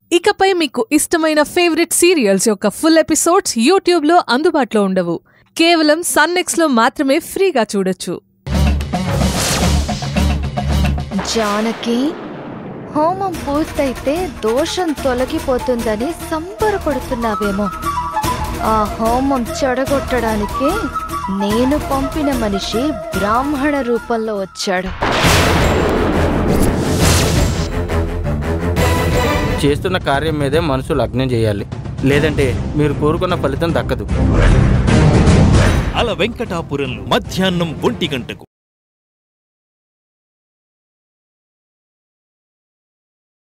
ఇకపై మీకు ఇష్టమైన ఫేవరెట్ సీరియల్స్ యొక్క ఫుల్ ఎపిసోడ్స్ యూట్యూబ్లో అందుబాటులో ఉండవు కేవలం సన్నెక్స్లో మాత్రమే ఫ్రీగా చూడొచ్చు జానకి హోమం పూర్తయితే దోషం తొలగిపోతుందని సంబరపడుతున్నావేమో ఆ హోమం చెడగొట్టడానికి నేను పంపిన మనిషి బ్రాహ్మణ రూపంలో వచ్చాడు చేస్తున్న కార్యం మీదే మనసు లగ్నం చేయాలి లేదంటే మీరు కోరుకున్న ఫలితం దక్కదు అల వెంకటాపురంలో మధ్యాహ్నం ఒంటి గంటకు